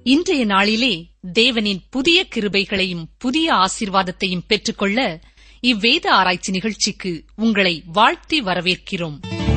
இன்றைய நாளிலே தேவனின் புதிய கிருபைகளையும் புதிய ஆசீர்வாதத்தையும் பெற்றுக்கொள்ள இவ்வேத ஆராய்ச்சி நிகழ்ச்சிக்கு உங்களை வாழ்த்தி வரவேற்கிறோம்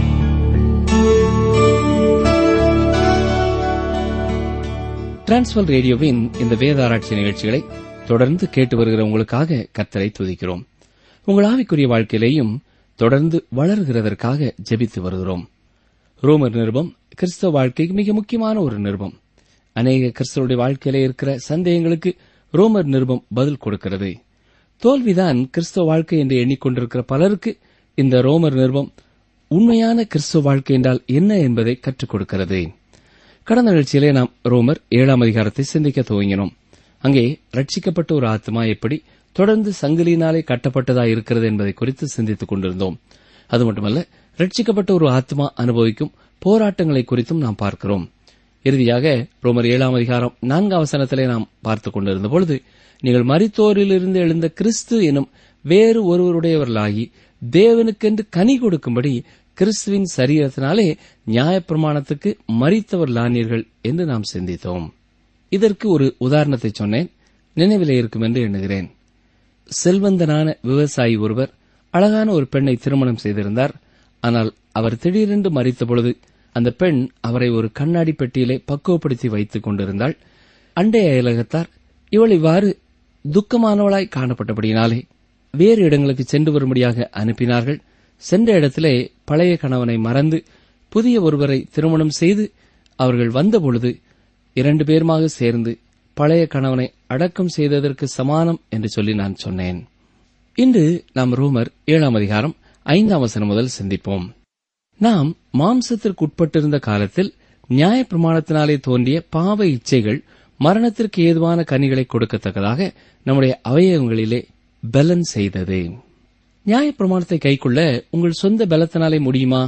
டிரான்ஸ்வர் ரேடியோவின் இந்த வேத ஆராய்ச்சி நிகழ்ச்சிகளை தொடர்ந்து கேட்டு வருகிற உங்களுக்காக கத்தரை துதிக்கிறோம் உங்கள் ஆவிக்குரிய வாழ்க்கையிலேயும் தொடர்ந்து வளர்கிறதற்காக ஜெபித்து வருகிறோம் ரோமர் நிருபம் கிறிஸ்தவ வாழ்க்கைக்கு மிக முக்கியமான ஒரு நிருபம் அநேக கிறிஸ்தவருடைய வாழ்க்கையிலே இருக்கிற சந்தேகங்களுக்கு ரோமர் நிருபம் பதில் கொடுக்கிறது தோல்விதான் கிறிஸ்தவ வாழ்க்கை என்று எண்ணிக்கொண்டிருக்கிற பலருக்கு இந்த ரோமர் நிருபம் உண்மையான கிறிஸ்தவ வாழ்க்கை என்றால் என்ன என்பதை கற்றுக் கொடுக்கிறது கடந்த நிகழ்ச்சியிலே நாம் ரோமர் ஏழாம் அதிகாரத்தை சிந்திக்க துவங்கினோம் அங்கே ரட்சிக்கப்பட்ட ஒரு ஆத்மா எப்படி தொடர்ந்து சங்கிலியினாலே கட்டப்பட்டதா இருக்கிறது என்பதை குறித்து சிந்தித்துக் கொண்டிருந்தோம் அது மட்டுமல்ல ரட்சிக்கப்பட்ட ஒரு ஆத்மா அனுபவிக்கும் போராட்டங்களை குறித்தும் நாம் பார்க்கிறோம் இறுதியாக ரோமர் ஏழாம் அதிகாரம் நான்காம் வசனத்திலே நாம் பார்த்துக் கொண்டிருந்த பொழுது நீங்கள் மரித்தோரிலிருந்து எழுந்த கிறிஸ்து எனும் வேறு ஒருவருடையவர்களாகி தேவனுக்கென்று கனி கொடுக்கும்படி கிறிஸ்துவின் சரீரத்தினாலே நியாயப்பிரமாணத்துக்கு மறித்தவர் லானீர்கள் என்று நாம் சிந்தித்தோம் இதற்கு ஒரு உதாரணத்தை சொன்னேன் நினைவிலே இருக்கும் என்று எண்ணுகிறேன் செல்வந்தனான விவசாயி ஒருவர் அழகான ஒரு பெண்ணை திருமணம் செய்திருந்தார் ஆனால் அவர் திடீரென்று மறித்த பொழுது அந்த பெண் அவரை ஒரு கண்ணாடி பெட்டியிலே பக்குவப்படுத்தி வைத்துக் கொண்டிருந்தாள் அண்டைய அயலகத்தார் இவள் இவ்வாறு துக்கமானவளாய் காணப்பட்டபடியினாலே வேறு இடங்களுக்கு சென்று வரும்படியாக அனுப்பினார்கள் சென்ற இடத்திலே பழைய கணவனை மறந்து புதிய ஒருவரை திருமணம் செய்து அவர்கள் வந்தபொழுது இரண்டு பேருமாக சேர்ந்து பழைய கணவனை அடக்கம் செய்ததற்கு சமானம் என்று சொல்லி நான் சொன்னேன் இன்று நாம் ரோமர் ஏழாம் அதிகாரம் ஐந்தாம் வசனம் முதல் சிந்திப்போம் நாம் மாம்சத்திற்கு உட்பட்டிருந்த காலத்தில் நியாயப்பிரமாணத்தினாலே தோன்றிய பாவ இச்சைகள் மரணத்திற்கு ஏதுவான கனிகளை கொடுக்கத்தக்கதாக நம்முடைய அவயவங்களிலே பலன் செய்தது நியாயப்பிரமாணத்தை கைக்கொள்ள உங்கள் சொந்த பலத்தினாலே முடியுமா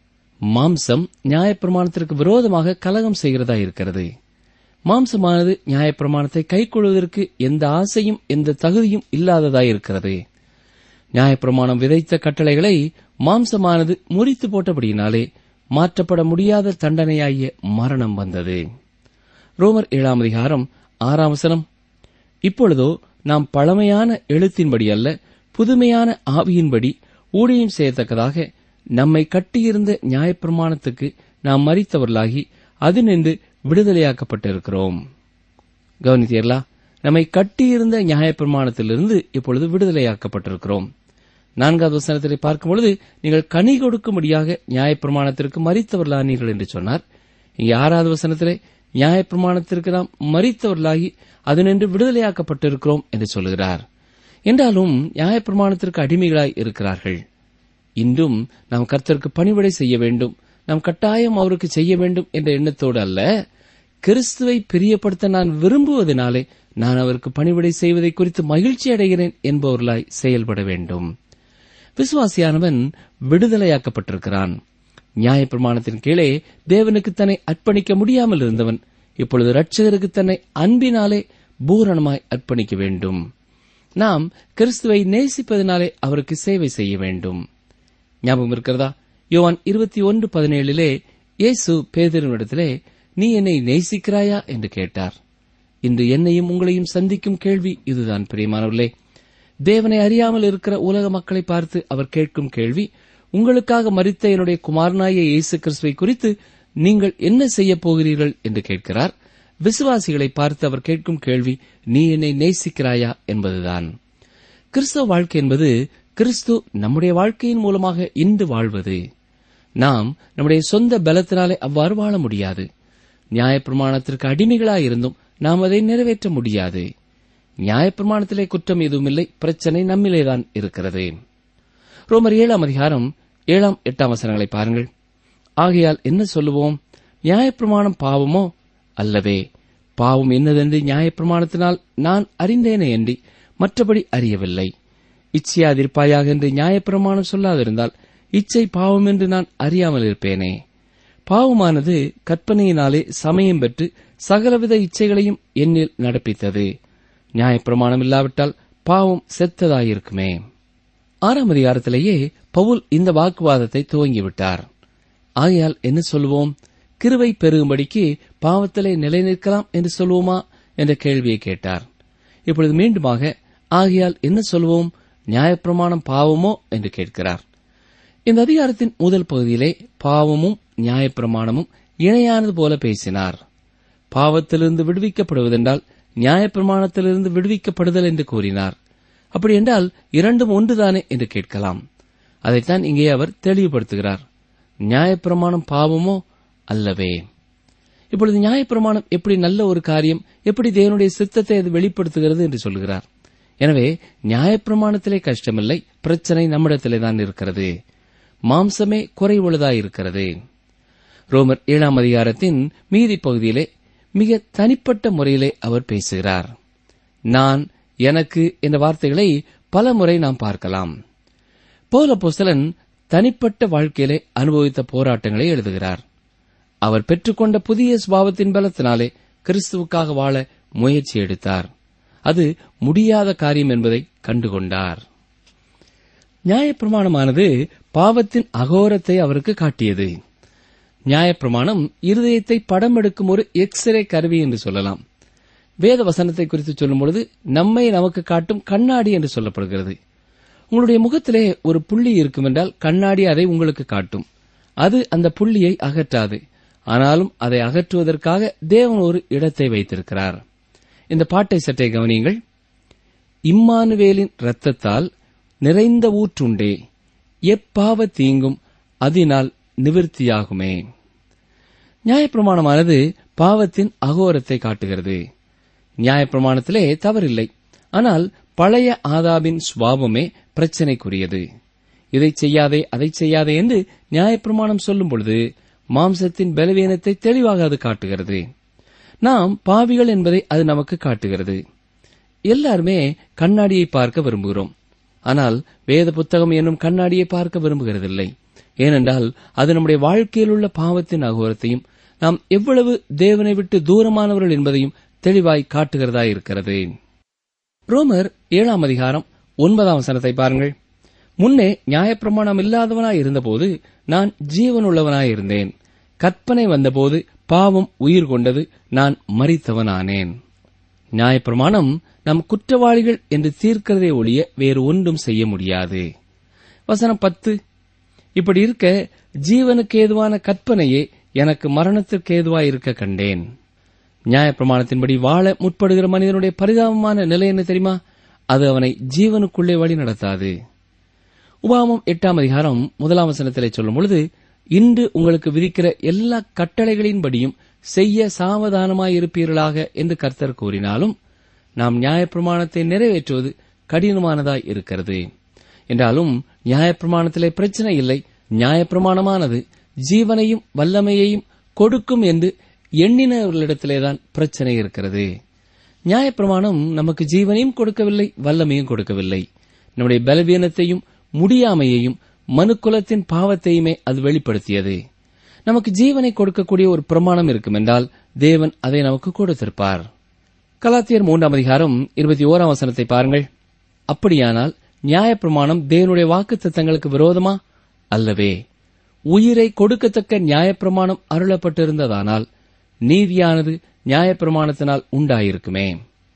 மாம்சம் நியாயப்பிரமாணத்திற்கு விரோதமாக கலகம் செய்கிறதா இருக்கிறது மாம்சமானது நியாயப்பிரமாணத்தை கைக்கொள்வதற்கு எந்த ஆசையும் எந்த தகுதியும் இல்லாததாய் இருக்கிறது நியாயப்பிரமாணம் விதைத்த கட்டளைகளை மாம்சமானது முறித்து போட்டபடியினாலே மாற்றப்பட முடியாத தண்டனையாகிய மரணம் வந்தது ரோமர் ஏழாம் அதிகாரம் ஆறாம் வசனம் இப்பொழுதோ நாம் பழமையான எழுத்தின்படி அல்ல புதுமையான ஆவியின்படி ஊழியம் செய்யத்தக்கதாக நம்மை கட்டியிருந்த நியாயப்பிரமாணத்துக்கு நாம் மறித்தவர்களாகி அதினின்று விடுதலையாக்கப்பட்டிருக்கிறோம் கவனித்தீர்களா நம்மை கட்டியிருந்த நியாயப்பிரமாணத்திலிருந்து இப்பொழுது விடுதலையாக்கப்பட்டிருக்கிறோம் நான்காவது வசனத்திலே பார்க்கும்பொழுது நீங்கள் கனி கொடுக்கும்படியாக நியாயப்பிரமாணத்திற்கு மறித்தவர்களானீர்கள் என்று சொன்னார் இங்கே ஆறாவது வசனத்திலே நியாயப்பிரமாணத்திற்கு நாம் மறித்தவர்களாகி அதனின்று விடுதலையாக்கப்பட்டிருக்கிறோம் என்று சொல்கிறார் என்றாலும் நியாயப்பிரமாணத்திற்கு அடிமைகளாய் இருக்கிறார்கள் இன்றும் நாம் கர்த்தருக்கு பணிவிடை செய்ய வேண்டும் நாம் கட்டாயம் அவருக்கு செய்ய வேண்டும் என்ற எண்ணத்தோடு அல்ல கிறிஸ்துவை பிரியப்படுத்த நான் விரும்புவதனாலே நான் அவருக்கு பணிவிடை செய்வதை குறித்து மகிழ்ச்சி அடைகிறேன் என்பவர்களாய் செயல்பட வேண்டும் விசுவாசியானவன் விடுதலையாக்கப்பட்டிருக்கிறான் நியாயப்பிரமாணத்தின் கீழே தேவனுக்கு தன்னை அர்ப்பணிக்க முடியாமல் இருந்தவன் இப்பொழுது ரட்சகருக்கு தன்னை அன்பினாலே பூரணமாய் அர்ப்பணிக்க வேண்டும் நாம் கிறிஸ்துவை நேசிப்பதனாலே அவருக்கு சேவை செய்ய வேண்டும் ஞாபகம் இருக்கிறதா யோவான் இருபத்தி ஒன்று பதினேழிலே இயேசு பேதரினிடத்திலே நீ என்னை நேசிக்கிறாயா என்று கேட்டார் இன்று என்னையும் உங்களையும் சந்திக்கும் கேள்வி இதுதான் பிரியமானவர்களே தேவனை அறியாமல் இருக்கிற உலக மக்களை பார்த்து அவர் கேட்கும் கேள்வி உங்களுக்காக மறித்த என்னுடைய குமாரனாய இயேசு கிறிஸ்துவை குறித்து நீங்கள் என்ன செய்யப் போகிறீர்கள் என்று கேட்கிறார் விசுவாசிகளை பார்த்து அவர் கேட்கும் கேள்வி நீ என்னை நேசிக்கிறாயா என்பதுதான் கிறிஸ்தவ வாழ்க்கை என்பது கிறிஸ்து நம்முடைய வாழ்க்கையின் மூலமாக இன்று வாழ்வது நாம் நம்முடைய சொந்த பலத்தினாலே அவ்வாறு வாழ முடியாது நியாயப்பிரமாணத்திற்கு அடிமைகளாயிருந்தும் நாம் அதை நிறைவேற்ற முடியாது நியாயப்பிரமாணத்திலே குற்றம் எதுவுமில்லை பிரச்சனை நம்மிலேதான் இருக்கிறது ரோமர் ஏழாம் அதிகாரம் ஏழாம் எட்டாம் வசனங்களை பாருங்கள் ஆகையால் என்ன சொல்லுவோம் நியாயப்பிரமாணம் பாவமோ அல்லவே பாவம் என்னதென்று நியாயப்பிரமாணத்தினால் நான் அறிந்தேனே என்று மற்றபடி அறியவில்லை இச்சையாதிருப்பாயாக என்று நியாயப்பிரமாணம் சொல்லாதிருந்தால் இச்சை பாவம் என்று நான் அறியாமல் இருப்பேனே பாவமானது கற்பனையினாலே சமயம் பெற்று சகலவித இச்சைகளையும் என்னில் நடப்பித்தது நியாயப்பிரமாணம் இல்லாவிட்டால் பாவம் செத்ததாயிருக்குமே ஆறாம் அதிகாரத்திலேயே பவுல் இந்த வாக்குவாதத்தை துவங்கிவிட்டார் ஆகையால் என்ன சொல்லுவோம் கிருவை பெருகும்படிக்கு பாவத்திலே நிலைநிற்கலாம் என்று சொல்வோமா என்ற கேள்வியை கேட்டார் இப்பொழுது மீண்டுமாக ஆகையால் என்ன சொல்வோம் நியாயப்பிரமாணம் பாவமோ என்று கேட்கிறார் இந்த அதிகாரத்தின் முதல் பகுதியிலே பாவமும் நியாயப்பிரமாணமும் இணையானது போல பேசினார் பாவத்திலிருந்து விடுவிக்கப்படுவதென்றால் நியாயப்பிரமாணத்திலிருந்து விடுவிக்கப்படுதல் என்று கூறினார் அப்படி என்றால் இரண்டும் ஒன்றுதானே என்று கேட்கலாம் அதைத்தான் இங்கே அவர் தெளிவுபடுத்துகிறார் நியாயப்பிரமாணம் பாவமோ அல்லவே இப்பொழுது நியாயப்பிரமாணம் எப்படி நல்ல ஒரு காரியம் எப்படி தேவனுடைய சித்தத்தை அது வெளிப்படுத்துகிறது என்று சொல்கிறார் எனவே நியாயப்பிரமாணத்திலே கஷ்டமில்லை பிரச்சனை நம்மிடத்திலே தான் இருக்கிறது மாம்சமே குறைவுள்ளதாயிருக்கிறது ரோமர் ஏழாம் அதிகாரத்தின் மீதி பகுதியிலே மிக தனிப்பட்ட முறையிலே அவர் பேசுகிறார் நான் எனக்கு என்ற வார்த்தைகளை பல முறை நாம் பார்க்கலாம் பௌல போஸ்தலன் தனிப்பட்ட வாழ்க்கையிலே அனுபவித்த போராட்டங்களை எழுதுகிறார் அவர் பெற்றுக்கொண்ட புதிய சுபாவத்தின் பலத்தினாலே கிறிஸ்துவுக்காக வாழ முயற்சி எடுத்தார் அது முடியாத காரியம் என்பதை கண்டுகொண்டார் நியாயப்பிரமாணமானது பாவத்தின் அகோரத்தை அவருக்கு காட்டியது நியாயப்பிரமாணம் இருதயத்தை படம் எடுக்கும் ஒரு எக்ஸ்ரே கருவி என்று சொல்லலாம் வேத வசனத்தை குறித்து சொல்லும் பொழுது நம்மை நமக்கு காட்டும் கண்ணாடி என்று சொல்லப்படுகிறது உங்களுடைய முகத்திலே ஒரு புள்ளி இருக்கும் என்றால் கண்ணாடி அதை உங்களுக்கு காட்டும் அது அந்த புள்ளியை அகற்றாது ஆனாலும் அதை அகற்றுவதற்காக தேவன் ஒரு இடத்தை வைத்திருக்கிறார் இந்த பாட்டை சற்றே கவனியுங்கள் இம்மானுவேலின் இரத்தத்தால் நிறைந்த ஊற்றுண்டே எப்பாவ தீங்கும் அதனால் நிவிர்த்தியாகுமே நியாயப்பிரமாணமானது பாவத்தின் அகோரத்தை காட்டுகிறது நியாயப்பிரமாணத்திலே தவறில்லை ஆனால் பழைய ஆதாபின் சுவாபமே பிரச்சனைக்குரியது இதை செய்யாதே அதை செய்யாதே என்று நியாயப்பிரமாணம் சொல்லும் பொழுது மாம்சத்தின் பலவீனத்தை தெளிவாக அது காட்டுகிறது நாம் பாவிகள் என்பதை அது நமக்கு காட்டுகிறது எல்லாருமே கண்ணாடியை பார்க்க விரும்புகிறோம் ஆனால் வேத புத்தகம் என்னும் கண்ணாடியை பார்க்க விரும்புகிறதில்லை ஏனென்றால் அது நம்முடைய வாழ்க்கையில் உள்ள பாவத்தின் அகோரத்தையும் நாம் எவ்வளவு தேவனை விட்டு தூரமானவர்கள் என்பதையும் தெளிவாய் காட்டுகிறதா இருக்கிறது ரோமர் ஏழாம் அதிகாரம் ஒன்பதாம் வசனத்தை பாருங்கள் முன்னே நியாயப்பிரமாணம் இல்லாதவனாய் இருந்தபோது நான் ஜீவனுள்ளவனாய் இருந்தேன் கற்பனை வந்தபோது பாவம் உயிர் கொண்டது நான் மறித்தவனானேன் நியாயப்பிரமாணம் நம் குற்றவாளிகள் என்று தீர்க்கிறதே ஒழிய வேறு ஒன்றும் செய்ய முடியாது வசனம் பத்து இப்படி இருக்க ஜீவனுக்கு ஏதுவான கற்பனையே எனக்கு மரணத்திற்கு ஏதுவாய் இருக்க கண்டேன் நியாயப்பிரமாணத்தின்படி வாழ முற்படுகிற மனிதனுடைய பரிதாபமான நிலை என்ன தெரியுமா அது அவனை ஜீவனுக்குள்ளே வழி நடத்தாது உபாமம் எட்டாம் அதிகாரம் முதலாம் வசனத்திலே சொல்லும் பொழுது இன்று உங்களுக்கு விதிக்கிற எல்லா கட்டளைகளின்படியும் செய்ய சாவதானமாயிருப்பீர்களாக என்று கர்த்தர் கூறினாலும் நாம் நியாயப்பிரமாணத்தை நிறைவேற்றுவது கடினமானதாய் இருக்கிறது என்றாலும் நியாயப்பிரமாணத்திலே பிரச்சனை இல்லை நியாயப்பிரமாணமானது ஜீவனையும் வல்லமையையும் கொடுக்கும் என்று எண்ணினவர்களிடத்திலேதான் பிரச்சனை இருக்கிறது நியாயப்பிரமாணம் நமக்கு ஜீவனையும் கொடுக்கவில்லை வல்லமையும் கொடுக்கவில்லை நம்முடைய பலவீனத்தையும் முடியாமையையும் மனுக்குலத்தின் பாவத்தையுமே அது வெளிப்படுத்தியது நமக்கு ஜீவனை கொடுக்கக்கூடிய ஒரு பிரமாணம் இருக்கும் என்றால் தேவன் அதை நமக்கு கொடுத்திருப்பார் கலாத்தியர் மூன்றாம் அதிகாரம் இருபத்தி ஓராம் வசனத்தை பாருங்கள் அப்படியானால் நியாயப்பிரமாணம் தேவனுடைய வாக்கு தத்தங்களுக்கு விரோதமா அல்லவே உயிரை கொடுக்கத்தக்க நியாயப்பிரமாணம் அருளப்பட்டிருந்ததானால் நீதியானது நியாயப்பிரமாணத்தினால் உண்டாயிருக்குமே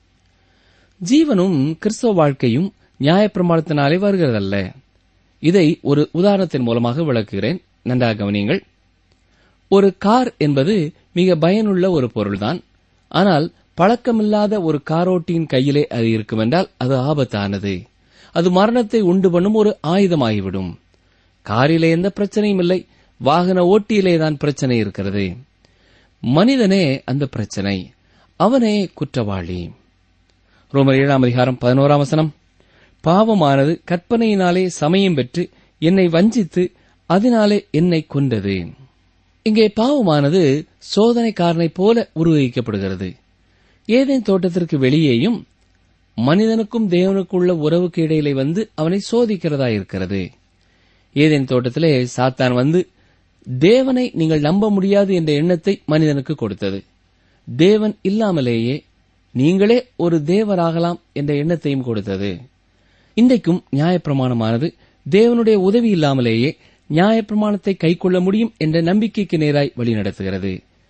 ஜீவனும் கிறிஸ்தவ வாழ்க்கையும் நியாயப்பிரமாணத்தினாலே வருகிறதல்ல இதை ஒரு உதாரணத்தின் மூலமாக விளக்குகிறேன் நன்றாக கவனியுங்கள் ஒரு கார் என்பது மிக பயனுள்ள ஒரு பொருள்தான் ஆனால் பழக்கமில்லாத ஒரு காரோட்டியின் கையிலே அது இருக்குமென்றால் அது ஆபத்தானது அது மரணத்தை உண்டு பண்ணும் ஒரு ஆயுதமாகிவிடும் காரிலே எந்த பிரச்சனையும் இல்லை வாகன ஓட்டியிலே தான் பிரச்சனை இருக்கிறது மனிதனே அந்த பிரச்சனை அவனே குற்றவாளி ரோமர் ஏழாம் அதிகாரம் பதினோராம் வசனம் பாவமானது கற்பனையினாலே சமயம் பெற்று என்னை வஞ்சித்து அதனாலே என்னை கொண்டது இங்கே பாவமானது சோதனைக்காரனைப் போல உருவகிக்கப்படுகிறது ஏதேன் தோட்டத்திற்கு வெளியேயும் மனிதனுக்கும் தேவனுக்குள்ள உறவுக்கு இடையிலே வந்து அவனை சோதிக்கிறதா இருக்கிறது ஏதேன் தோட்டத்திலே சாத்தான் வந்து தேவனை நீங்கள் நம்ப முடியாது என்ற எண்ணத்தை மனிதனுக்கு கொடுத்தது தேவன் இல்லாமலேயே நீங்களே ஒரு தேவராகலாம் என்ற எண்ணத்தையும் கொடுத்தது இன்றைக்கும் நியாயப்பிரமாணமானது தேவனுடைய உதவி இல்லாமலேயே நியாயப்பிரமாணத்தை கைக்கொள்ள முடியும் என்ற நம்பிக்கைக்கு நேராய் வழிநடத்துகிறது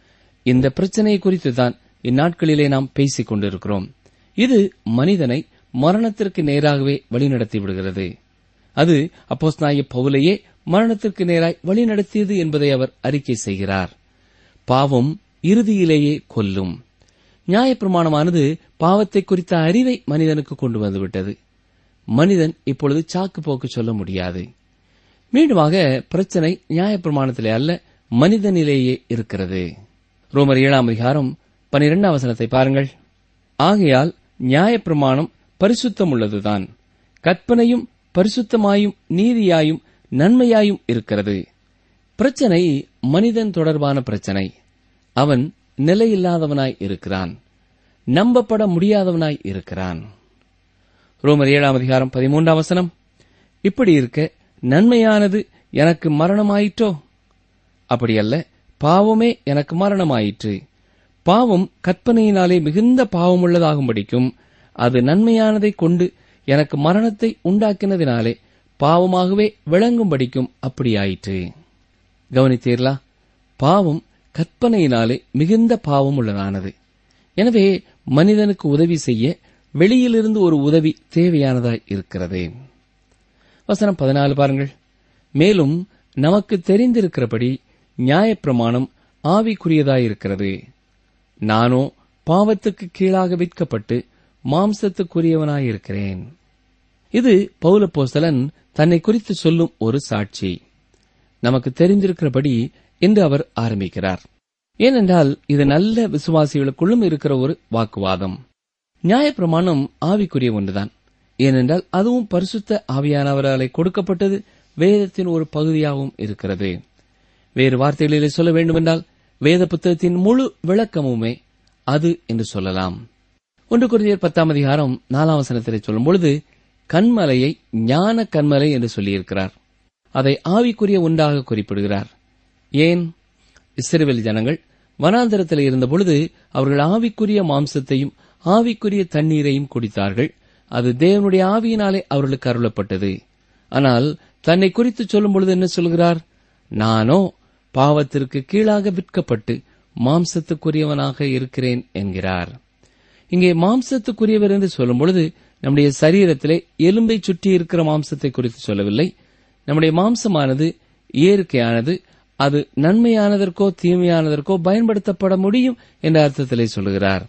இந்த பிரச்சனையை குறித்து தான் இந்நாட்களிலே நாம் பேசிக் கொண்டிருக்கிறோம் இது மனிதனை மரணத்திற்கு நேராகவே வழிநடத்தி விடுகிறது அது அப்போஸ்நாய பவுலையே மரணத்திற்கு நேராய் வழிநடத்தியது என்பதை அவர் அறிக்கை செய்கிறார் பாவம் இறுதியிலேயே கொல்லும் நியாயப்பிரமாணமானது பாவத்தை குறித்த அறிவை மனிதனுக்கு கொண்டு வந்துவிட்டது மனிதன் இப்பொழுது சாக்கு போக்கு சொல்ல முடியாது மீண்டுமாக பிரச்சனை நியாயப்பிரமாணத்திலே அல்ல மனிதனிலேயே இருக்கிறது ரோமர் ஏழாம் அதிகாரம் பனிரெண்டாம் வசனத்தை பாருங்கள் ஆகையால் நியாயப்பிரமாணம் பரிசுத்தம் உள்ளதுதான் கற்பனையும் பரிசுத்தமாயும் நீதியாயும் நன்மையாயும் இருக்கிறது பிரச்சனை மனிதன் தொடர்பான பிரச்சனை அவன் நிலையில்லாதவனாய் இருக்கிறான் நம்பப்பட முடியாதவனாய் இருக்கிறான் ரோமர் ஏழாம் அதிகாரம் பதிமூன்றாம் வசனம் இப்படி இருக்க நன்மையானது எனக்கு மரணமாயிற்றோ அப்படியல்ல பாவமே எனக்கு மரணமாயிற்று பாவம் கற்பனையினாலே மிகுந்த பாவமுள்ளதாகும்படிக்கும் அது நன்மையானதை கொண்டு எனக்கு மரணத்தை உண்டாக்கினதினாலே பாவமாகவே விளங்கும்படிக்கும் அப்படியாயிற்று கவனித்தீர்களா பாவம் கற்பனையினாலே மிகுந்த பாவம் உள்ளதானது எனவே மனிதனுக்கு உதவி செய்ய வெளியிலிருந்து ஒரு உதவி தேவையானதாய் இருக்கிறது வசனம் பதினாலு பாருங்கள் மேலும் நமக்கு தெரிந்திருக்கிறபடி நியாயப்பிரமாணம் ஆவிக்குரியதாயிருக்கிறது நானோ பாவத்துக்கு கீழாக விற்கப்பட்டு மாம்சத்துக்குரியவனாயிருக்கிறேன் இது பௌலப்போஸ்தலன் தன்னை குறித்து சொல்லும் ஒரு சாட்சி நமக்கு தெரிந்திருக்கிறபடி என்று அவர் ஆரம்பிக்கிறார் ஏனென்றால் இது நல்ல விசுவாசிகளுக்குள்ளும் இருக்கிற ஒரு வாக்குவாதம் நியாயப்பிரமாணம் ஆவிக்குரிய ஒன்றுதான் ஏனென்றால் அதுவும் பரிசுத்த ஆவியானவராலே கொடுக்கப்பட்டது வேதத்தின் ஒரு பகுதியாகவும் இருக்கிறது வேறு வார்த்தைகளிலே சொல்ல வேண்டுமென்றால் வேத புத்தகத்தின் முழு விளக்கமுமே அது என்று சொல்லலாம் ஒன்று குருதியர் பத்தாம் அதிகாரம் நாலாம் வசனத்திலே சொல்லும் பொழுது கண்மலையை ஞான கண்மலை என்று சொல்லியிருக்கிறார் அதை ஆவிக்குரிய ஒன்றாக குறிப்பிடுகிறார் ஏன் இஸ்ரேல் ஜனங்கள் வனாந்தரத்தில் இருந்தபொழுது அவர்கள் ஆவிக்குரிய மாம்சத்தையும் ஆவிக்குரிய தண்ணீரையும் குடித்தார்கள் அது தேவனுடைய ஆவியினாலே அவர்களுக்கு அருளப்பட்டது ஆனால் தன்னை குறித்து சொல்லும் பொழுது என்ன சொல்கிறார் நானோ பாவத்திற்கு கீழாக விற்கப்பட்டு மாம்சத்துக்குரியவனாக இருக்கிறேன் என்கிறார் இங்கே மாம்சத்துக்குரியவர் என்று சொல்லும் பொழுது நம்முடைய சரீரத்திலே எலும்பை சுற்றி இருக்கிற மாம்சத்தை குறித்து சொல்லவில்லை நம்முடைய மாம்சமானது இயற்கையானது அது நன்மையானதற்கோ தீமையானதற்கோ பயன்படுத்தப்பட முடியும் என்ற அர்த்தத்திலே சொல்லுகிறார்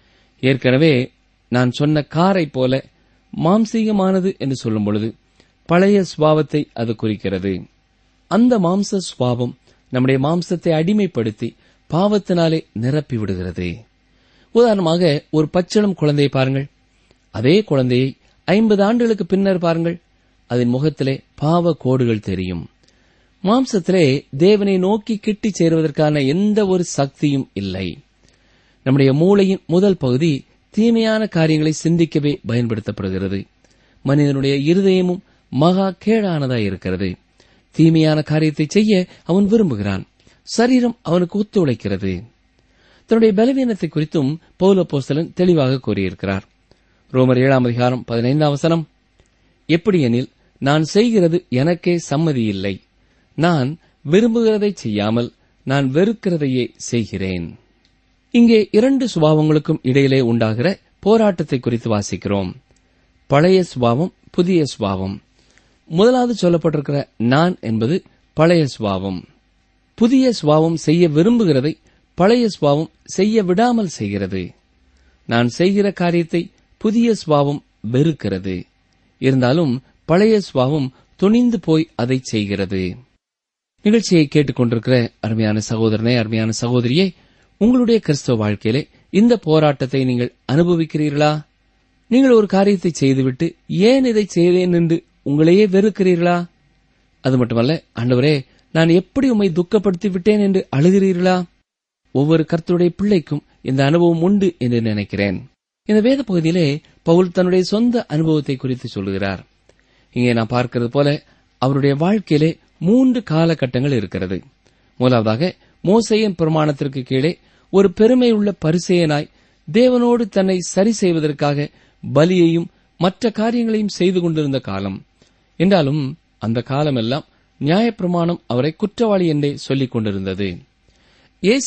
ஏற்கனவே நான் சொன்ன காரை போல மாம்சீகமானது என்று சொல்லும் பொழுது பழைய சுவாவத்தை அது குறிக்கிறது அந்த மாம்ச சுவாவம் நம்முடைய மாம்சத்தை அடிமைப்படுத்தி பாவத்தினாலே நிரப்பி விடுகிறது உதாரணமாக ஒரு பச்சிளம் குழந்தையை பாருங்கள் அதே குழந்தையை ஐம்பது ஆண்டுகளுக்கு பின்னர் பாருங்கள் அதன் முகத்திலே பாவ கோடுகள் தெரியும் மாம்சத்திலே தேவனை நோக்கி கிட்டிச் சேருவதற்கான எந்த ஒரு சக்தியும் இல்லை நம்முடைய மூளையின் முதல் பகுதி தீமையான காரியங்களை சிந்திக்கவே பயன்படுத்தப்படுகிறது மனிதனுடைய இருதயமும் மகா கேடானதாய் இருக்கிறது தீமையான காரியத்தை செய்ய அவன் விரும்புகிறான் சரீரம் அவனுக்கு ஒத்துழைக்கிறது தன்னுடைய பலவீனத்தை குறித்தும் பௌல போஸ்தலன் தெளிவாக கூறியிருக்கிறார் ரோமர் ஏழாம் அதிகாரம் பதினைந்தாம் வசனம் எப்படியெனில் நான் செய்கிறது எனக்கே சம்மதியில்லை நான் விரும்புகிறதை செய்யாமல் நான் வெறுக்கிறதையே செய்கிறேன் இங்கே இரண்டு சுபாவங்களுக்கும் இடையிலே உண்டாகிற போராட்டத்தை குறித்து வாசிக்கிறோம் பழைய சுபாவம் புதிய சுபாவம் முதலாவது சொல்லப்பட்டிருக்கிற நான் என்பது பழைய சுபாவம் புதிய சுபாவம் செய்ய விரும்புகிறதை பழைய சுபாவம் செய்ய விடாமல் செய்கிறது நான் செய்கிற காரியத்தை புதிய சுபாவம் வெறுக்கிறது இருந்தாலும் பழைய சுபாவம் துணிந்து போய் அதை செய்கிறது நிகழ்ச்சியை கேட்டுக்கொண்டிருக்கிற அருமையான சகோதரனே அருமையான சகோதரியே உங்களுடைய கிறிஸ்தவ வாழ்க்கையிலே இந்த போராட்டத்தை நீங்கள் அனுபவிக்கிறீர்களா நீங்கள் ஒரு காரியத்தை செய்துவிட்டு ஏன் இதை செய்தேன் என்று உங்களையே வெறுக்கிறீர்களா அது மட்டுமல்ல ஆண்டவரே நான் எப்படி உம்மை துக்கப்படுத்தி விட்டேன் என்று அழுகிறீர்களா ஒவ்வொரு கர்த்தருடைய பிள்ளைக்கும் இந்த அனுபவம் உண்டு என்று நினைக்கிறேன் இந்த வேத பகுதியிலே பவுல் தன்னுடைய சொந்த அனுபவத்தை குறித்து சொல்லுகிறார் இங்கே நான் பார்க்கிறது போல அவருடைய வாழ்க்கையிலே மூன்று காலகட்டங்கள் இருக்கிறது முதலாவதாக மோசையின் பிரமாணத்திற்கு கீழே ஒரு பெருமை உள்ள பரிசெயனாய் தேவனோடு தன்னை சரி செய்வதற்காக பலியையும் மற்ற காரியங்களையும் செய்து கொண்டிருந்த காலம் என்றாலும் அந்த காலமெல்லாம் நியாயப்பிரமாணம் அவரை குற்றவாளி என்றே சொல்லிக் கொண்டிருந்தது இயேசு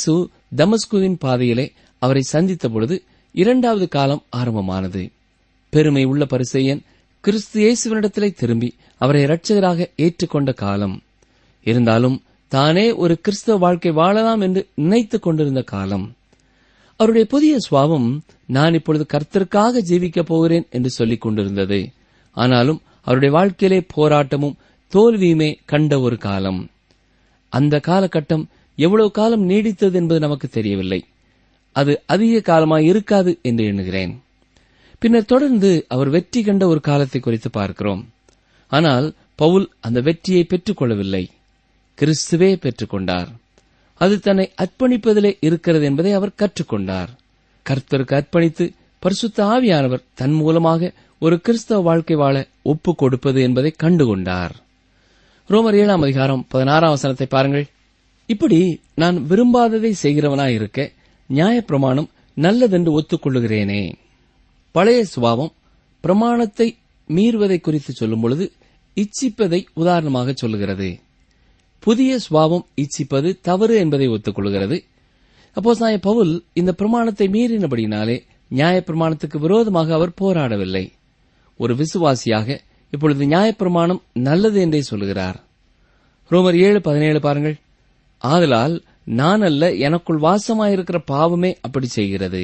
தமஸ்குவின் பாதையிலே அவரை சந்தித்த பொழுது இரண்டாவது காலம் ஆரம்பமானது பெருமை உள்ள பரிசெயன் கிறிஸ்து இயேசுவனிடத்திலே திரும்பி அவரை இரட்சகராக ஏற்றுக்கொண்ட காலம் இருந்தாலும் தானே ஒரு கிறிஸ்தவ வாழ்க்கை வாழலாம் என்று நினைத்துக் கொண்டிருந்த காலம் அவருடைய புதிய சுவாவம் நான் இப்பொழுது கர்த்தருக்காக ஜீவிக்கப் போகிறேன் என்று சொல்லிக் கொண்டிருந்தது ஆனாலும் அவருடைய வாழ்க்கையிலே போராட்டமும் தோல்வியுமே கண்ட ஒரு காலம் அந்த காலகட்டம் எவ்வளவு காலம் நீடித்தது என்பது நமக்கு தெரியவில்லை அது அதிக காலமாய் இருக்காது என்று எண்ணுகிறேன் பின்னர் தொடர்ந்து அவர் வெற்றி கண்ட ஒரு காலத்தை குறித்து பார்க்கிறோம் ஆனால் பவுல் அந்த வெற்றியை பெற்றுக் கொள்ளவில்லை கிறிஸ்துவே பெற்றுக்கொண்டார் அது தன்னை அர்ப்பணிப்பதிலே இருக்கிறது என்பதை அவர் கற்றுக்கொண்டார் கர்த்தருக்கு அர்ப்பணித்து பரிசுத்த ஆவியானவர் தன் மூலமாக ஒரு கிறிஸ்தவ வாழ்க்கை வாழ ஒப்புக் கொடுப்பது என்பதை கண்டுகொண்டார் ரோமர் ஏழாம் அதிகாரம் பதினாறாம் வசனத்தை பாருங்கள் இப்படி நான் விரும்பாததை செய்கிறவனாய் இருக்க நியாயப்பிரமாணம் நல்லதென்று ஒத்துக்கொள்ளுகிறேனே பழைய சுபாவம் பிரமாணத்தை மீறுவதை குறித்து சொல்லும் பொழுது இச்சிப்பதை உதாரணமாக சொல்லுகிறது புதிய சுபாவம் இச்சிப்பது தவறு என்பதை ஒத்துக்கொள்கிறது அப்போ சாய பவுல் இந்த பிரமாணத்தை மீறினபடினாலே நியாயப்பிரமாணத்துக்கு விரோதமாக அவர் போராடவில்லை ஒரு விசுவாசியாக இப்பொழுது நியாயப்பிரமாணம் நல்லது என்றே சொல்லுகிறார் ரோமர் ஏழு பதினேழு பாருங்கள் ஆதலால் நான் அல்ல எனக்குள் வாசமாயிருக்கிற பாவமே அப்படி செய்கிறது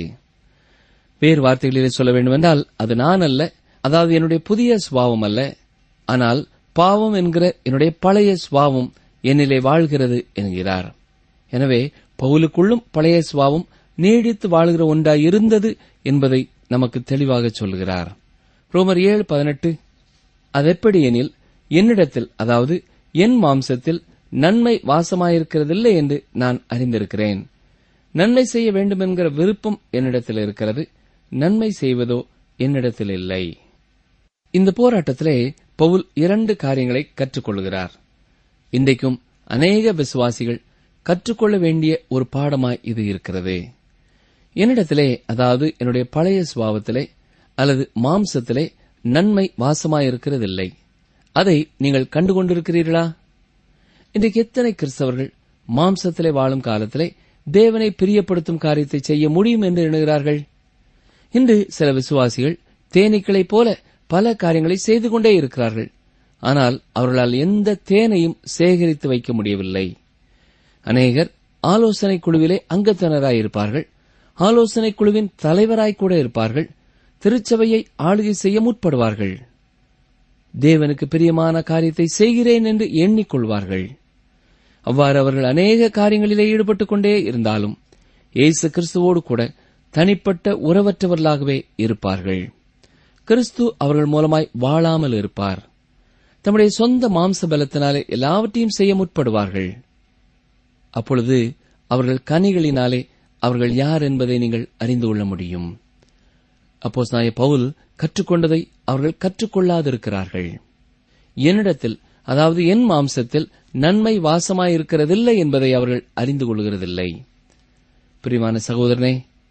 வேறு வார்த்தைகளிலே சொல்ல வேண்டுமென்றால் அது நான் அல்ல அதாவது என்னுடைய புதிய சுபாவம் அல்ல ஆனால் பாவம் என்கிற என்னுடைய பழைய சுபாவம் என்னிலே வாழ்கிறது என்கிறார் எனவே பவுலுக்குள்ளும் பழைய சுபாவம் நீடித்து வாழ்கிற ஒன்றாய் இருந்தது என்பதை நமக்கு தெளிவாக சொல்கிறார் ரோமர் ஏழு பதினெட்டு அதெப்படி எனில் என்னிடத்தில் அதாவது என் மாம்சத்தில் நன்மை வாசமாயிருக்கிறதில்லை என்று நான் அறிந்திருக்கிறேன் நன்மை செய்ய வேண்டும் என்கிற விருப்பம் என்னிடத்தில் இருக்கிறது நன்மை செய்வதோ என்னிடத்தில் இல்லை இந்த போராட்டத்திலே பவுல் இரண்டு காரியங்களை கற்றுக்கொள்கிறார் இன்றைக்கும் அநேக விசுவாசிகள் கற்றுக்கொள்ள வேண்டிய ஒரு பாடமாய் இது இருக்கிறது என்னிடத்திலே அதாவது என்னுடைய பழைய சுபாவத்திலே அல்லது மாம்சத்திலே நன்மை வாசமாயிருக்கிறதில்லை அதை நீங்கள் கண்டுகொண்டிருக்கிறீர்களா இன்றைக்கு எத்தனை கிறிஸ்தவர்கள் மாம்சத்திலே வாழும் காலத்திலே தேவனை பிரியப்படுத்தும் காரியத்தை செய்ய முடியும் என்று எண்ணுகிறார்கள் இன்று சில விசுவாசிகள் தேனீக்களைப் போல பல காரியங்களை செய்து கொண்டே இருக்கிறார்கள் ஆனால் அவர்களால் எந்த தேனையும் சேகரித்து வைக்க முடியவில்லை அநேகர் ஆலோசனை குழுவிலே அங்கத்தினராயிருப்பார்கள் ஆலோசனை குழுவின் தலைவராய் கூட இருப்பார்கள் திருச்சபையை ஆளுகை செய்ய முற்படுவார்கள் தேவனுக்கு பிரியமான காரியத்தை செய்கிறேன் என்று எண்ணிக்கொள்வார்கள் அவ்வாறு அவர்கள் அநேக காரியங்களிலே ஈடுபட்டுக் கொண்டே இருந்தாலும் இயேசு கிறிஸ்துவோடு கூட தனிப்பட்ட உறவற்றவர்களாகவே இருப்பார்கள் கிறிஸ்து அவர்கள் மூலமாய் வாழாமல் இருப்பார் தம்முடைய சொந்த மாம்ச பலத்தினாலே எல்லாவற்றையும் செய்ய முற்படுவார்கள் அப்பொழுது அவர்கள் கனிகளினாலே அவர்கள் யார் என்பதை நீங்கள் அறிந்து கொள்ள முடியும் அப்போ நாய பவுல் கற்றுக்கொண்டதை அவர்கள் கற்றுக்கொள்ளாதிருக்கிறார்கள் என்னிடத்தில் அதாவது என் மாம்சத்தில் நன்மை வாசமாயிருக்கிறதில்லை என்பதை அவர்கள் அறிந்து கொள்கிறதில்லை பிரிவான சகோதரனே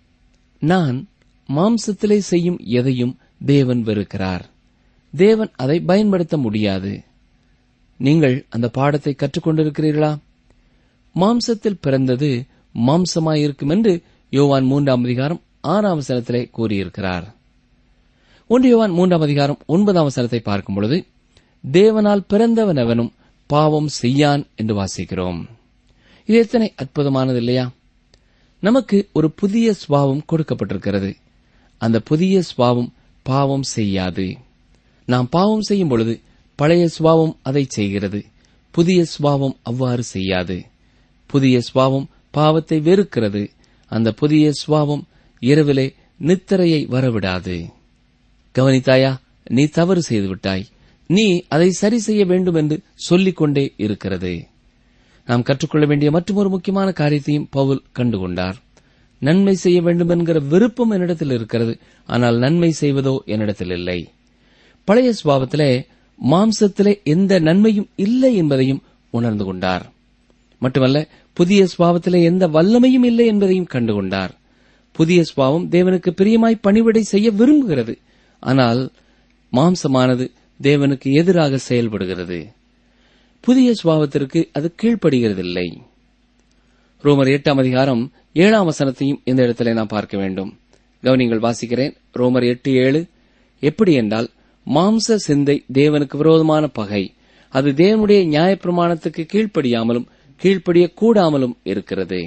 நான் மாம்சத்திலே செய்யும் எதையும் தேவன் வெறுக்கிறார் தேவன் அதை பயன்படுத்த முடியாது நீங்கள் அந்த பாடத்தை கற்றுக்கொண்டிருக்கிறீர்களா மாம்சத்தில் பிறந்தது மாம்சமாயிருக்கும் என்று யோவான் மூன்றாம் அதிகாரம் ஆறாம் வசனத்திலே கூறியிருக்கிறார் ஒன்று யோவான் மூன்றாம் அதிகாரம் ஒன்பதாம் வசனத்தை பார்க்கும் பொழுது தேவனால் பிறந்தவன் எவனும் பாவம் செய்யான் என்று வாசிக்கிறோம் இது எத்தனை அற்புதமானது இல்லையா நமக்கு ஒரு புதிய சுவாவம் கொடுக்கப்பட்டிருக்கிறது அந்த புதிய சுவாவம் பாவம் செய்யாது நாம் பாவம் செய்யும் பொழுது பழைய சுவாவம் அதை செய்கிறது புதிய சுவாவம் அவ்வாறு செய்யாது புதிய சுவாவம் பாவத்தை வெறுக்கிறது அந்த புதிய சுவாவம் இரவிலே நித்திரையை வரவிடாது கவனித்தாயா நீ தவறு செய்துவிட்டாய் நீ அதை சரி செய்ய வேண்டும் என்று சொல்லிக்கொண்டே இருக்கிறது நாம் கற்றுக்கொள்ள வேண்டிய மற்றொரு முக்கியமான காரியத்தையும் பவுல் கண்டுகொண்டார் நன்மை செய்ய வேண்டும் என்கிற விருப்பம் என்னிடத்தில் இருக்கிறது ஆனால் நன்மை செய்வதோ என்னிடத்தில் இல்லை பழைய சுபாவத்திலே மாம்சத்திலே எந்த நன்மையும் இல்லை என்பதையும் உணர்ந்து கொண்டார் மட்டுமல்ல புதிய சுபாவத்திலே எந்த வல்லமையும் இல்லை என்பதையும் கண்டுகொண்டார் புதிய சுபாவம் தேவனுக்கு பிரியமாய் பணிவிடை செய்ய விரும்புகிறது ஆனால் மாம்சமானது தேவனுக்கு எதிராக செயல்படுகிறது புதிய சுபாவத்திற்கு அது கீழ்ப்படுகிறதில்லை ரோமர் எட்டாம் அதிகாரம் ஏழாம் வசனத்தையும் இந்த இடத்திலே நாம் பார்க்க வேண்டும் கவனிங்கள் வாசிக்கிறேன் ரோமர் எட்டு ஏழு எப்படி என்றால் மாம்ச சிந்தை தேவனுக்கு விரோதமான பகை அது தேவனுடைய நியாயப்பிரமாணத்துக்கு கீழ்ப்படியாமலும் கீழ்ப்படிய கூடாமலும் இருக்கிறது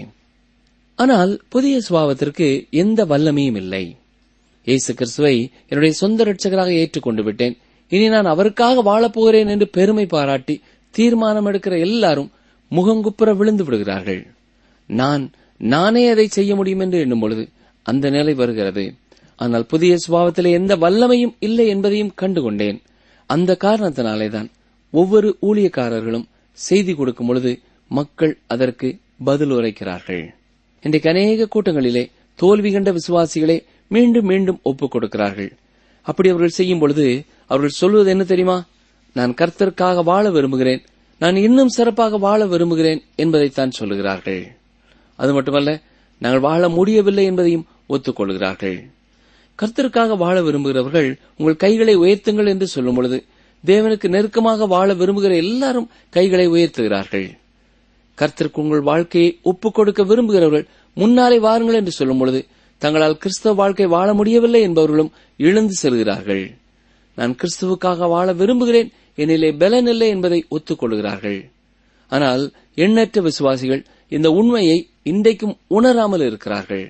ஆனால் புதிய சுபாவத்திற்கு எந்த வல்லமையும் இல்லை இயேசு கிறிஸ்துவை என்னுடைய சொந்த ரட்சகராக ஏற்றுக்கொண்டு விட்டேன் இனி நான் அவருக்காக வாழப் போகிறேன் என்று பெருமை பாராட்டி தீர்மானம் எடுக்கிற எல்லாரும் முகங்குப்புற விழுந்து விடுகிறார்கள் நான் நானே அதை செய்ய முடியும் என்று எண்ணும் பொழுது அந்த நிலை வருகிறது ஆனால் புதிய சுபாவத்திலே எந்த வல்லமையும் இல்லை என்பதையும் கண்டுகொண்டேன் அந்த காரணத்தினாலேதான் ஒவ்வொரு ஊழியக்காரர்களும் செய்தி கொடுக்கும் பொழுது மக்கள் அதற்கு பதில் உரைக்கிறார்கள் இன்றைக்கு அநேக கூட்டங்களிலே தோல்வி கண்ட விசுவாசிகளே மீண்டும் மீண்டும் ஒப்புக் கொடுக்கிறார்கள் அப்படி அவர்கள் செய்யும் பொழுது அவர்கள் சொல்வது என்ன தெரியுமா நான் கர்த்தருக்காக வாழ விரும்புகிறேன் நான் இன்னும் சிறப்பாக வாழ விரும்புகிறேன் என்பதைத்தான் சொல்லுகிறார்கள் அது மட்டுமல்ல நாங்கள் வாழ முடியவில்லை என்பதையும் ஒத்துக்கொள்கிறார்கள் கர்த்தருக்காக வாழ விரும்புகிறவர்கள் உங்கள் கைகளை உயர்த்துங்கள் என்று சொல்லும் பொழுது தேவனுக்கு நெருக்கமாக வாழ விரும்புகிற எல்லாரும் கைகளை உயர்த்துகிறார்கள் கர்த்தருக்கு உங்கள் வாழ்க்கையை ஒப்புக் கொடுக்க விரும்புகிறவர்கள் முன்னாலே வாருங்கள் என்று சொல்லும் பொழுது தங்களால் கிறிஸ்தவ வாழ்க்கை வாழ முடியவில்லை என்பவர்களும் இழந்து செல்கிறார்கள் நான் கிறிஸ்துவுக்காக வாழ விரும்புகிறேன் என்னிலே பலன் இல்லை என்பதை ஒத்துக்கொள்கிறார்கள் ஆனால் எண்ணற்ற விசுவாசிகள் இந்த உண்மையை இன்றைக்கும் உணராமல் இருக்கிறார்கள்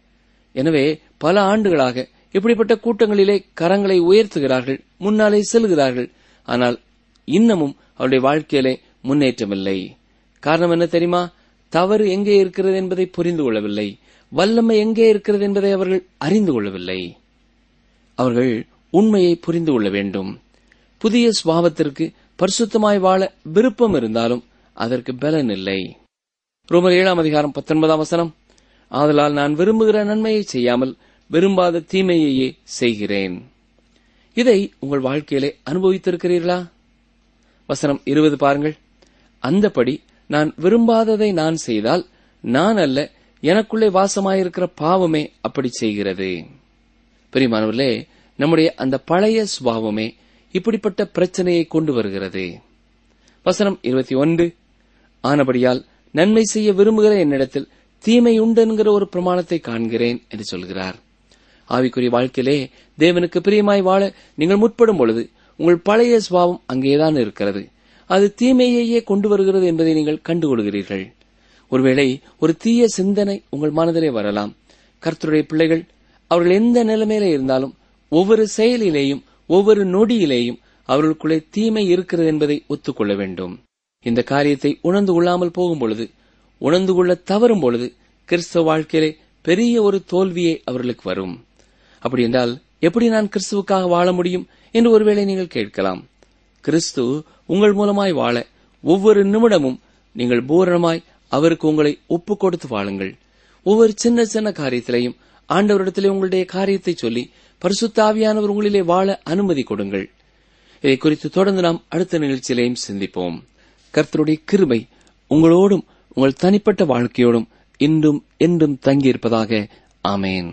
எனவே பல ஆண்டுகளாக இப்படிப்பட்ட கூட்டங்களிலே கரங்களை உயர்த்துகிறார்கள் முன்னாலே செல்கிறார்கள் ஆனால் இன்னமும் அவருடைய வாழ்க்கையிலே முன்னேற்றமில்லை காரணம் என்ன தெரியுமா தவறு எங்கே இருக்கிறது என்பதை புரிந்து கொள்ளவில்லை வல்லமை எங்கே இருக்கிறது என்பதை அவர்கள் அறிந்து கொள்ளவில்லை அவர்கள் உண்மையை புரிந்து கொள்ள வேண்டும் புதிய சுபாவத்திற்கு பரிசுத்தமாய் வாழ விருப்பம் இருந்தாலும் அதற்கு பலன் இல்லை ரோமர் ஏழாம் அதிகாரம் பத்தொன்பதாம் வசனம் ஆதலால் நான் விரும்புகிற நன்மையை செய்யாமல் விரும்பாத தீமையையே செய்கிறேன் இதை உங்கள் வாழ்க்கையிலே அனுபவித்திருக்கிறீர்களா வசனம் இருபது பாருங்கள் அந்தபடி நான் விரும்பாததை நான் செய்தால் நான் அல்ல எனக்குள்ளே வாசமாயிருக்கிற பாவமே அப்படி செய்கிறது பெரியமானவர்களே நம்முடைய அந்த பழைய சுபாவமே இப்படிப்பட்ட பிரச்சனையை கொண்டு வருகிறது வசனம் இருபத்தி ஒன்று ஆனபடியால் நன்மை செய்ய விரும்புகிற என்னிடத்தில் தீமை உண்டு என்கிற ஒரு பிரமாணத்தை காண்கிறேன் என்று சொல்கிறார் ஆவிக்குரிய வாழ்க்கையிலே தேவனுக்கு பிரியமாய் வாழ நீங்கள் முற்படும் பொழுது உங்கள் பழைய சுபாவம் அங்கேதான் இருக்கிறது அது தீமையையே கொண்டு வருகிறது என்பதை நீங்கள் கண்டுகொள்கிறீர்கள் ஒருவேளை ஒரு தீய சிந்தனை உங்கள் மனதிலே வரலாம் கர்த்தருடைய பிள்ளைகள் அவர்கள் எந்த நிலைமையில இருந்தாலும் ஒவ்வொரு செயலிலேயும் ஒவ்வொரு நொடியிலேயும் அவர்களுக்குள்ளே தீமை இருக்கிறது என்பதை ஒத்துக்கொள்ள வேண்டும் இந்த காரியத்தை உணர்ந்து கொள்ளாமல் போகும் பொழுது உணர்ந்து கொள்ள தவறும் பொழுது கிறிஸ்தவ வாழ்க்கையிலே பெரிய ஒரு தோல்வியே அவர்களுக்கு வரும் அப்படி என்றால் எப்படி நான் கிறிஸ்துவுக்காக வாழ முடியும் என்று ஒருவேளை நீங்கள் கேட்கலாம் கிறிஸ்து உங்கள் மூலமாய் வாழ ஒவ்வொரு நிமிடமும் நீங்கள் பூரணமாய் அவருக்கு உங்களை ஒப்புக் கொடுத்து வாழுங்கள் ஒவ்வொரு சின்ன சின்ன காரியத்திலையும் ஆண்டவரிடத்திலே உங்களுடைய காரியத்தை சொல்லி பரிசுத்த ஆவியானவர் உங்களிலே வாழ அனுமதி கொடுங்கள் இதை குறித்து தொடர்ந்து நாம் அடுத்த நிகழ்ச்சியிலையும் சிந்திப்போம் கர்த்தருடைய கிருபை உங்களோடும் உங்கள் தனிப்பட்ட வாழ்க்கையோடும் இன்றும் என்றும் தங்கியிருப்பதாக ஆமேன்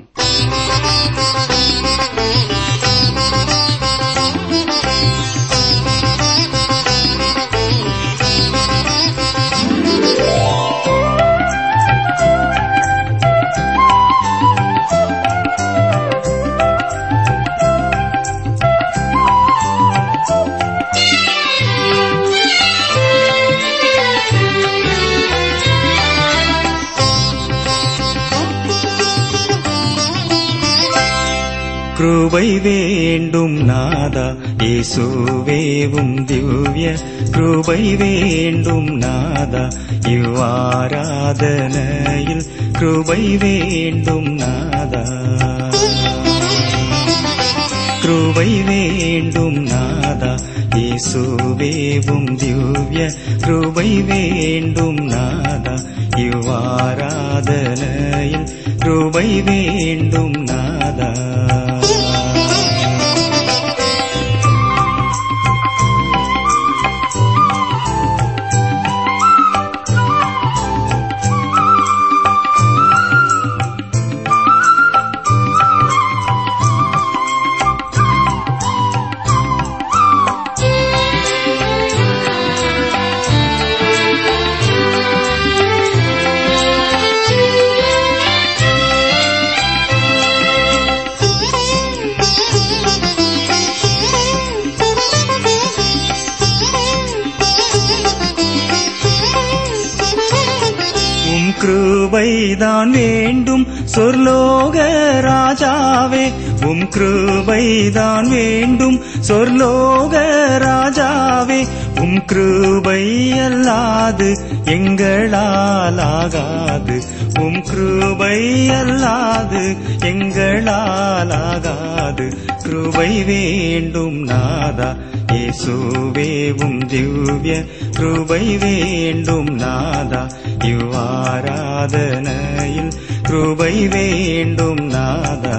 கிருபை வேண்டும் நாதா இயேசுவேவும் திவ்ய கிருபை வேண்டும் நாதா இவ்வாராதனையில் கிருபை வேண்டும் நாதா கிருபை வேண்டும் நாதா இயேசுவேவும் திவ்ய கிருபை வேண்டும் நாதா இவ்வாராதனையில் கிருபை வேண்டும் நாதா கிருபைதான் வேண்டும் சொர்லோக ராஜாவே உம் கிருபைதான் வேண்டும் சொர்லோக ராஜாவே உம் கிருபை அல்லாது எங்களால் ஆகாது உம் கிருபை அல்லாது எங்களால் ஆகாது கிருபை வேண்டும் நாதா இயேசுவே உம் திவ்ய கிருபை வேண்டும் நாதா இவ்வாராதனையில் கிருபை வேண்டும் நாதா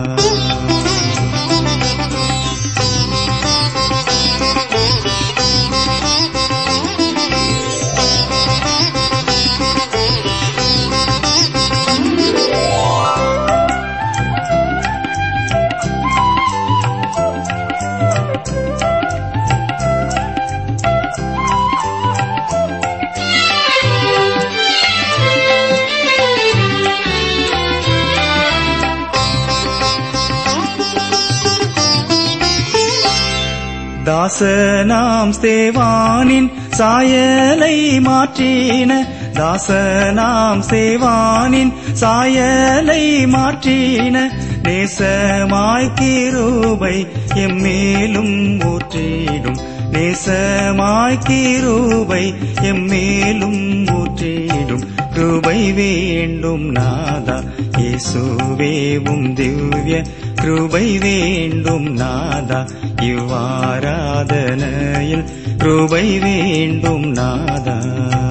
தாசனாம் சேவானின் சாயலை மாற்றின தாசனாம் சேவானின் சாயலை மாற்றின நேசமாய் கிருபை எம்மேலும் ஊற்றிடும் நேசமாய் கிருபை எம்மேலும் ஊற்றிடும் கிருபை வேண்டும் நாதா இயேசுவேவும் திவ்ய கிருபை வேண்டும் நாதா இவ்வாராதனையில் கிருபை வேண்டும் நாதா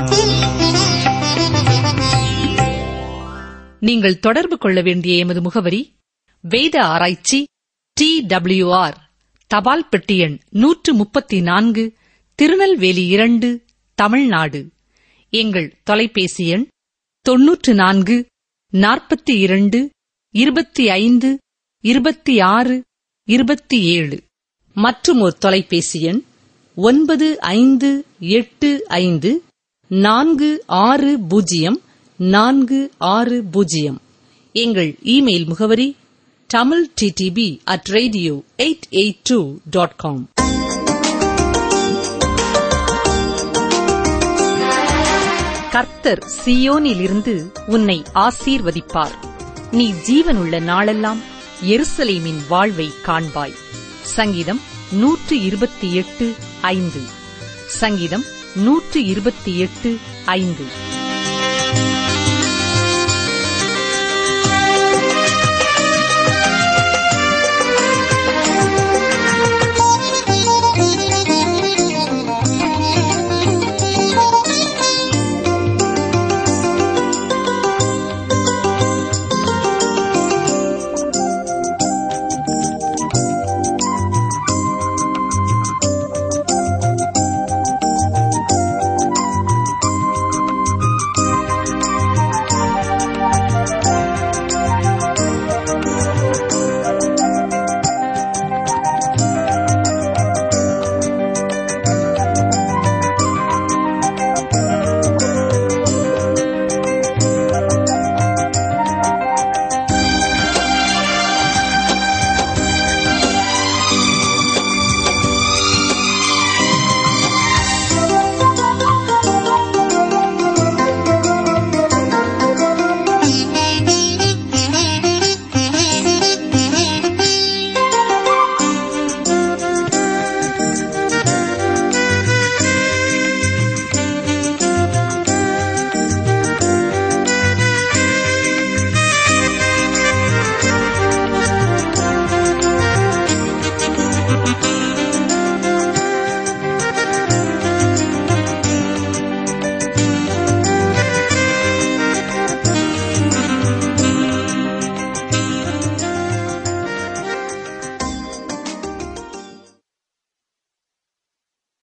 நீங்கள் தொடர்பு கொள்ள வேண்டிய எமது முகவரி வேத ஆராய்ச்சி டி ஆர் தபால் பெட்டி எண் நூற்று முப்பத்தி நான்கு திருநெல்வேலி இரண்டு தமிழ்நாடு எங்கள் தொலைபேசி எண் தொன்னூற்று நான்கு நாற்பத்தி இரண்டு இருபத்தி ஐந்து இருபத்தி ஆறு இருபத்தி ஏழு மற்றும் ஒரு தொலைபேசி எண் ஒன்பது ஐந்து எட்டு ஐந்து நான்கு ஆறு பூஜ்ஜியம் நான்கு ஆறு பூஜ்ஜியம் எங்கள் இமெயில் முகவரி Tamil DTP at radio eight eight two dot com கர்த்தர் சியோனிலிருந்து உன்னை ஆசீர்வதிப்பார் நீ ஜீவனுள்ள நாளெல்லாம் எருசலேமின் வாழ்வை காண்பாய் சங்கீதம் நூற்று இருபத்தி எட்டு ஐந்து சங்கீதம் நூற்று இருபத்தி எட்டு ஐந்து